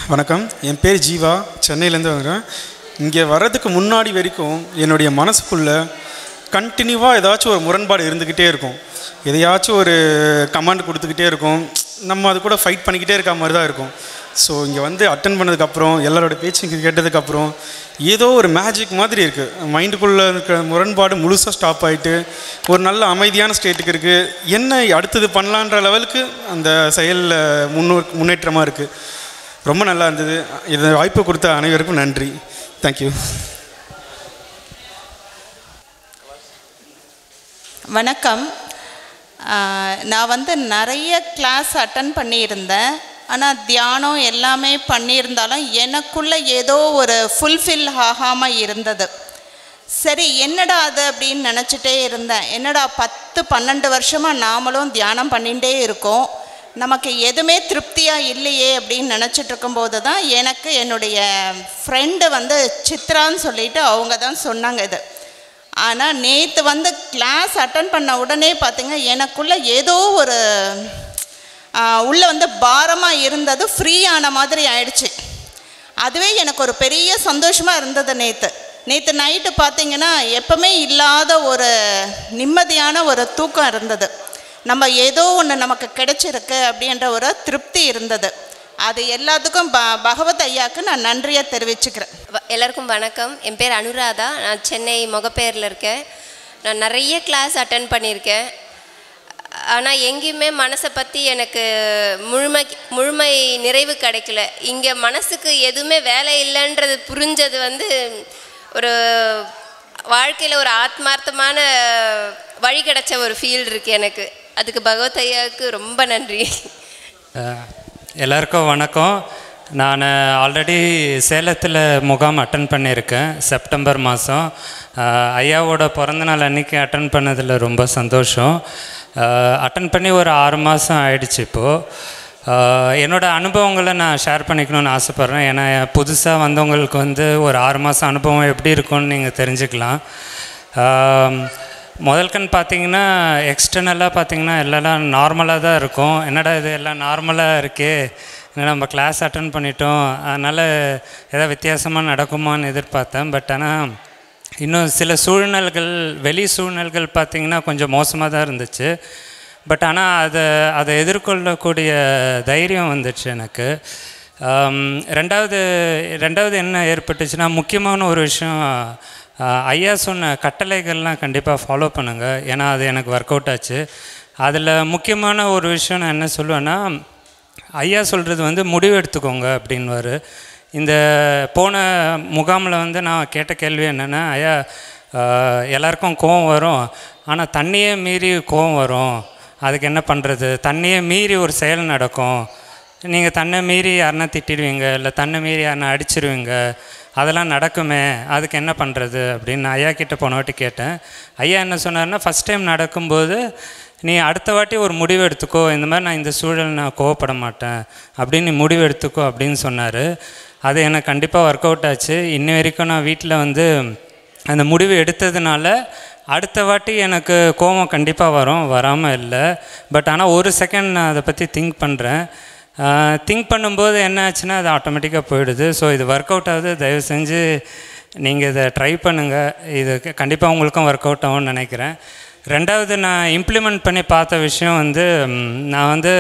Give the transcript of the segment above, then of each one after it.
வணக்கம் என் பேர் ஜீவா சென்னையிலேருந்து வரேன் இங்கே வர்றதுக்கு முன்னாடி வரைக்கும் என்னுடைய மனசுக்குள்ளே கண்டினியூவாக ஏதாச்சும் ஒரு முரண்பாடு இருந்துக்கிட்டே இருக்கும் எதையாச்சும் ஒரு கமாண்ட் கொடுத்துக்கிட்டே இருக்கும் நம்ம அது கூட ஃபைட் பண்ணிக்கிட்டே இருக்க மாதிரி தான் இருக்கும் ஸோ இங்கே வந்து அட்டன் பண்ணதுக்கப்புறம் எல்லாரோட பேச்சு கேட்டதுக்கப்புறம் ஏதோ ஒரு மேஜிக் மாதிரி இருக்குது மைண்டுக்குள்ளே இருக்கிற முரண்பாடு முழுசாக ஸ்டாப் ஆகிட்டு ஒரு நல்ல அமைதியான ஸ்டேட்டுக்கு இருக்குது என்ன அடுத்தது பண்ணலான்ற லெவலுக்கு அந்த செயலில் முன்னோ முன்னேற்றமாக இருக்குது ரொம்ப நல்லா இருந்தது இது வாய்ப்பு கொடுத்த அனைவருக்கும் நன்றி தேங்க்யூ வணக்கம் ஆஹ் நான் வந்து நிறைய கிளாஸ் அட்டன் பண்ணியிருந்தேன் ஆனால் தியானம் எல்லாமே பண்ணியிருந்தாலும் எனக்குள்ளே ஏதோ ஒரு ஃபுல்ஃபில் ஆகாமல் இருந்தது சரி என்னடா அது அப்படின்னு நினச்சிட்டே இருந்தேன் என்னடா பத்து பன்னெண்டு வருஷமாக நாமளும் தியானம் பண்ணிகிட்டே இருக்கோம் நமக்கு எதுவுமே திருப்தியாக இல்லையே அப்படின்னு நினச்சிட்டு இருக்கும்போது தான் எனக்கு என்னுடைய ஃப்ரெண்டு வந்து சித்ரான்னு சொல்லிட்டு அவங்க தான் சொன்னாங்க இது ஆனால் நேற்று வந்து கிளாஸ் அட்டன் பண்ண உடனே பார்த்தீங்க எனக்குள்ளே ஏதோ ஒரு உள்ளே வந்து பாரமாக இருந்தது ஃப்ரீ ஆன மாதிரி ஆயிடுச்சு அதுவே எனக்கு ஒரு பெரிய சந்தோஷமாக இருந்தது நேற்று நேற்று நைட்டு பார்த்தீங்கன்னா எப்பவுமே இல்லாத ஒரு நிம்மதியான ஒரு தூக்கம் இருந்தது நம்ம ஏதோ ஒன்று நமக்கு கிடைச்சிருக்கு அப்படின்ற ஒரு திருப்தி இருந்தது அது எல்லாத்துக்கும் ப பகவத் ஐயாவுக்கு நான் நன்றியை தெரிவிச்சுக்கிறேன் வ- எல்லாருக்கும் வணக்கம் என் பேர் அனுராதா நான் சென்னை முகப்பேரில் இருக்கேன் நான் நிறைய கிளாஸ் அட்டன் பண்ணியிருக்கேன் ஆனால் எங்கேயுமே மனசை பற்றி எனக்கு முழுமை முழுமை நிறைவு கிடைக்கல இங்கே மனசுக்கு எதுவுமே வேலை இல்லைன்றது புரிஞ்சது வந்து ஒரு வாழ்க்கையில் ஒரு ஆத்மார்த்தமான வழி கிடைச்ச ஒரு ஃபீல் இருக்குது எனக்கு அதுக்கு பகவத் ஐயாவுக்கு ரொம்ப நன்றி அஹ், எல்லாருக்கும் வணக்கம் நான் ஆல்ரெடி சேலத்தில் முகாம் அட்டன் பண்ணியிருக்கேன் செப்டம்பர் மாதம் ஐயாவோட பிறந்தநாள் அன்னைக்கு அட்டன் பண்ணதில் ரொம்ப சந்தோஷம் அட்டன் பண்ணி ஒரு ஆறு மாதம் ஆயிடுச்சு இப்போது என்னோடய அனுபவங்களை நான் ஷேர் பண்ணிக்கணும்னு ஆசைப்பட்றேன் ஏன்னா புதுசாக வந்தவங்களுக்கு வந்து ஒரு ஆறு மாதம் அனுபவம் எப்படி இருக்கும்னு நீங்கள் தெரிஞ்சுக்கலாம் ஆம், முதல் கண் பார்த்தீங்கன்னா எக்ஸ்டர்னலாக பார்த்தீங்கன்னா எல்லாம் நார்மலாக தான் இருக்கும் என்னடா இது எல்லாம் நார்மலாக இருக்கே என்ன நம்ம கிளாஸ் அட்டன் பண்ணிட்டோம் அதனால் ஏதாவது வித்தியாசமாக நடக்குமான்னு எதிர்பார்த்தேன் பட் ஆனால் இன்னும் சில சூழ்நிலைகள் வெளி சூழ்நிலைகள் பார்த்திங்கன்னா கொஞ்சம் மோசமாக தான் இருந்துச்சு பட் ஆனால் அதை அதை எதிர்கொள்ளக்கூடிய தைரியம் வந்துச்சு எனக்கு ஆம், ரெண்டாவது ரெண்டாவது என்ன ஏற்பட்டுச்சுன்னா முக்கியமான ஒரு விஷயம் ஆஹ், ஐயா சொன்ன கட்டளைகள்லாம் கண்டிப்பாக ஃபாலோ பண்ணுங்கள் ஏன்னா அது எனக்கு ஒர்க் அவுட் ஆச்சு அதில் முக்கியமான ஒரு விஷயம் நான் என்ன சொல்லுவேன்னா ஐயா சொல்கிறது வந்து முடிவு எடுத்துக்கோங்க அப்படின்வாரு இந்த போன முகாமில் வந்து நான் கேட்ட கேள்வி என்னென்னா ஐயா ஆஹ், எல்லாருக்கும் கோவம் வரும் ஆனால் தண்ணியே மீறி கோவம் வரும் அதுக்கு என்ன பண்ணுறது தண்ணியை மீறி ஒரு செயல் நடக்கும் நீங்கள் தன்னை மீறி யாருன்னா திட்டிடுவீங்க இல்லை தன்னை மீறி யாருன்னா அடிச்சிருவீங்க அதெல்லாம் நடக்குமே அதுக்கு என்ன பண்ணுறது அப்படின்னு நான் ஐயா கிட்ட போன வாட்டி கேட்டேன் ஐயா என்ன சொன்னார்னா ஃபஸ்ட் டைம் நடக்கும்போது நீ அடுத்த வாட்டி ஒரு முடிவு எடுத்துக்கோ இந்த மாதிரி நான் இந்த சூழல் நான் கோவப்பட மாட்டேன் அப்படின்னு நீ முடிவு எடுத்துக்கோ அப்படின்னு சொன்னார் அது எனக்கு கண்டிப்பாக ஒர்க் அவுட் ஆச்சு இன்னி வரைக்கும் நான் வீட்டில் வந்து அந்த முடிவு எடுத்ததுனால அடுத்த வாட்டி எனக்கு கோபம் கண்டிப்பாக வரும் வராமல் இல்லை பட் ஆனால் ஒரு செகண்ட் நான் அதை பற்றி திங்க் பண்ணுறேன் திங்க் பண்ணும்போது என்ன ஆச்சுன்னா அது ஆட்டோமேட்டிக்காக போயிடுது ஸோ இது ஒர்க் அவுட் ஆகுது தயவு செஞ்சு நீங்கள் இதை ட்ரை பண்ணுங்கள் இது கண்டிப்பாக உங்களுக்கும் ஒர்க் அவுட் ஆகும்னு நினைக்கிறேன் ரெண்டாவது நான் இம்ப்ளிமெண்ட் பண்ணி பார்த்த விஷயம் வந்து ம், நான் வந்து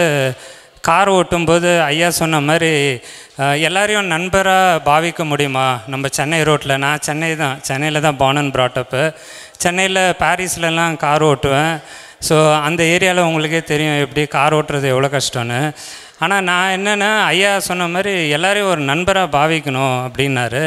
கார் ஓட்டும்போது ஐயா சொன்ன மாதிரி அஹ், எல்லாரையும் நண்பராக பாவிக்க முடியுமா நம்ம சென்னை ரோட்டில் நான் சென்னை தான் சென்னையில் தான் born and brought up சென்னையில் பாரிஸ்லலாம் கார் ஓட்டுவேன் ஸோ அந்த ஏரியாவில் உங்களுக்கே தெரியும் எப்படி கார் ஓட்டுறது எவ்வளோ கஷ்டம்னு ஆனால் நான் என்னென்னா ஐயா சொன்ன மாதிரி எல்லாரையும் ஒரு நண்பராக பாவிக்கணும் அப்படின்னாரு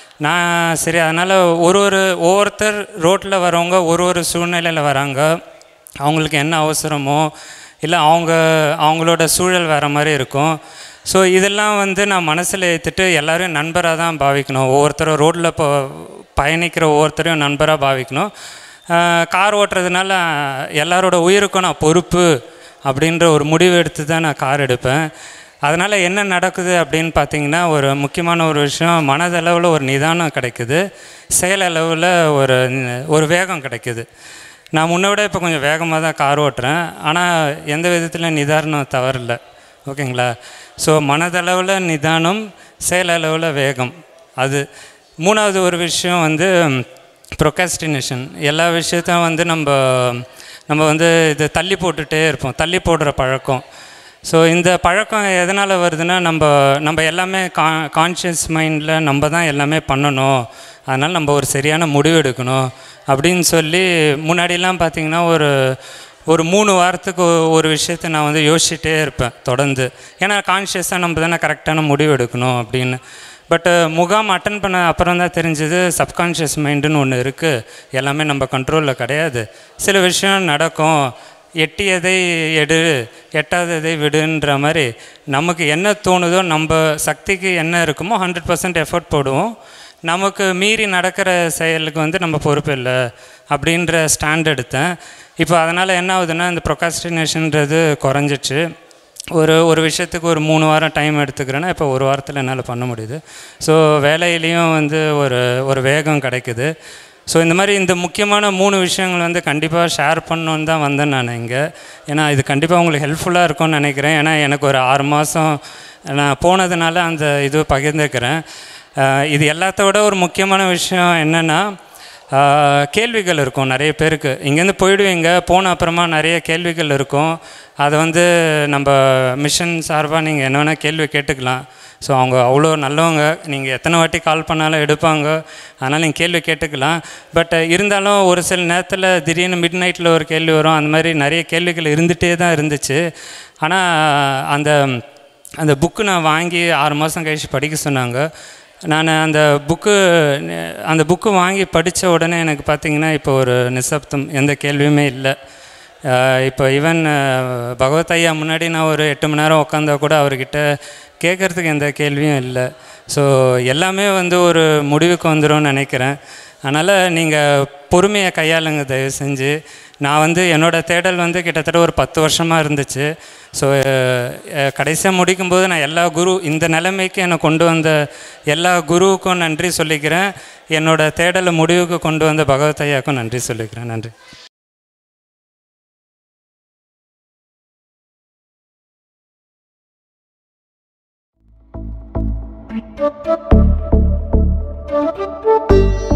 நான் சரி அதனால் ஒரு ஒரு ஒவ்வொருத்தர் ரோட்டில் வரவங்க ஒரு ஒரு சூழ்நிலையில் வராங்க அவங்களுக்கு என்ன அவசரமோ இல்லை அவங்க அவங்களோட சூழல் வேறு மாதிரி இருக்கும் ஸோ இதெல்லாம் வந்து நான் மனசில் ஏற்றுட்டு எல்லாரையும் நண்பராக தான் பாவிக்கணும் ஒவ்வொருத்தரும் ரோட்டில் இப்போ பயணிக்கிற ஒவ்வொருத்தரையும் நண்பராக பாவிக்கணும் ஆஹ் கார் ஓட்டுறதுனால எல்லாரோட உயிருக்கும் நான் பொறுப்பு அப்படின்ற ஒரு முடிவு எடுத்து தான் நான் கார் எடுப்பேன் அதனால் என்ன நடக்குது அப்படின்னு பார்த்தீங்கன்னா ஒரு முக்கியமான ஒரு விஷயம் மனதளவில் ஒரு நிதானம் கிடைக்குது செயலளவில் ஒரு ஒரு வேகம் கிடைக்குது நான் முன்னை விட இப்போ கொஞ்சம் வேகமாக தான் கார் ஓட்டுறேன் ஆனால் எந்த விதத்தில் நிதானம் தவறில்லை ஓகேங்களா ஸோ மனதளவில் நிதானம் செயல் அளவில் வேகம் அது மூணாவது ஒரு விஷயம் வந்து ப்ரொகாஸ்டினேஷன் எல்லா விஷயத்தையும் வந்து நம்ம நம்ம வந்து இது தள்ளி போட்டுகிட்டே இருப்போம் தள்ளி போடுற பழக்கம் ஸோ இந்த பழக்கம் எதனால் வருதுன்னா நம்ம நம்ம எல்லாமே கா கான்ஷியஸ் மைண்டில் நம்ம தான் எல்லாமே பண்ணணும் அதனால் நம்ம ஒரு சரியான முடிவு எடுக்கணும் அப்படின்னு சொல்லி முன்னாடிலாம் பார்த்திங்கன்னா ஒரு ஒரு மூணு வாரத்துக்கு ஒ- ஒரு விஷயத்தை நான் வந்து யோசிச்சுட்டே இருப்பேன் தொடர்ந்து ஏன்னா கான்ஷியஸாக நம்ம தானே கரெக்டான முடிவு எடுக்கணும் அப்படின்னு பட்டு முகாம் அட்டன் பண்ண அப்புறம் தான் தெரிஞ்சது சப்கான்ஷியஸ் மைண்டுன்னு ஒன்று இருக்குது எல்லாமே நம்ம கண்ட்ரோலில் கிடையாது சில விஷயம் நடக்கும் எட்டியதை எடு எட்டாததை விடுன்ற மாதிரி நமக்கு என்ன தோணுதோ நம்ம சக்திக்கு என்ன இருக்குமோ ஹண்ட்ரட் பர்சன்ட் எஃபர்ட் போடுவோம் நமக்கு மீறி நடக்கிற செயலுக்கு வந்து நம்ம பொறுப்பு இல்லை அப்படின்ற ஸ்டாண்ட் எடுத்தேன் இப்போ அதனால் என்ன ஆகுதுன்னா இந்த ப்ரொகாஸ்டினேஷன்றது குறைஞ்சிச்சு ஒரு ஒரு விஷயத்துக்கு ஒரு மூணு வாரம் டைம் எடுத்துக்கிறேன்னா இப்போ ஒரு வாரத்தில் என்னால் பண்ண முடியுது ஸோ வேலையிலையும் வந்து ஒரு ஒரு வேகம் கிடைக்குது ஸோ இந்த மாதிரி இந்த முக்கியமான மூணு விஷயங்கள் வந்து கண்டிப்பாக ஷேர் பண்ணணுன்னு தான் வந்தேன் நான் இங்கே ஏன்னா இது கண்டிப்பாக உங்களுக்கு ஹெல்ப்ஃபுல்லாக இருக்கும்னு நினைக்கிறேன் ஏன்னா எனக்கு ஒரு ஆறு மாதம் நான் போனதுனால அந்த இது பகிர்ந்துக்கிறேன் அஹ் இது எல்லாத்த விட ஒரு முக்கியமான விஷயம் என்னென்னா ஆஹ் கேள்விகள் இருக்கும் நிறைய பேருக்கு இங்கேருந்து போயிடுவீங்க போன அப்புறமா நிறைய கேள்விகள் இருக்கும் அதை வந்து நம்ம மிஷன் சார்பாக நீங்கள் என்ன வேணால் கேள்வி கேட்டுக்கலாம் ஸோ அவங்க அவ்வளோ நல்லவங்க நீங்கள் எத்தனை வாட்டி கால் பண்ணாலும் எடுப்பாங்க அதனால் நீங்கள் கேள்வி கேட்டுக்கலாம் பட் இருந்தாலும் ஒரு சில நேரத்தில் திடீர்னு மிட் நைட்டில் ஒரு கேள்வி வரும் அந்த மாதிரி நிறைய கேள்விகள் இருந்துகிட்டே தான் இருந்துச்சு ஆனால் அந்த அந்த புக்கு நான் வாங்கி ஆறு மாதம் கழிச்சு படிக்க சொன்னாங்க நான் அந்த புக்கு அந்த புக்கு வாங்கி படித்த உடனே எனக்கு பார்த்தீங்கன்னா இப்போ ஒரு நிசப்தம் எந்த கேள்வியுமே இல்லை அஹ் இப்போ ஈவன் பகவத் ஐயா முன்னாடி நான் ஒரு எட்டு மணி நேரம் உட்காந்தா கூட அவர்கிட்ட கேட்குறதுக்கு எந்த கேள்வியும் இல்லை ஸோ எல்லாமே வந்து ஒரு முடிவுக்கு வந்துரும்னு நினைக்கிறேன் அதனால் நீங்கள் பொறுமையை கையாளுங்க தயவு செஞ்சு நான் வந்து என்னோடய தேடல் வந்து கிட்டத்தட்ட ஒரு பத்து வருஷமாக இருந்துச்சு ஸோ கடைசியாக முடிக்கும்போது நான் எல்லா குரு இந்த நிலைமைக்கு என்னை கொண்டு வந்த எல்லா குருவுக்கும் நன்றி சொல்லிக்கிறேன் என்னோட தேடலை முடிவுக்கு கொண்டு வந்த பகவத் ஐயாவுக்கும் நன்றி சொல்லிக்கிறேன் நன்றி Thank you.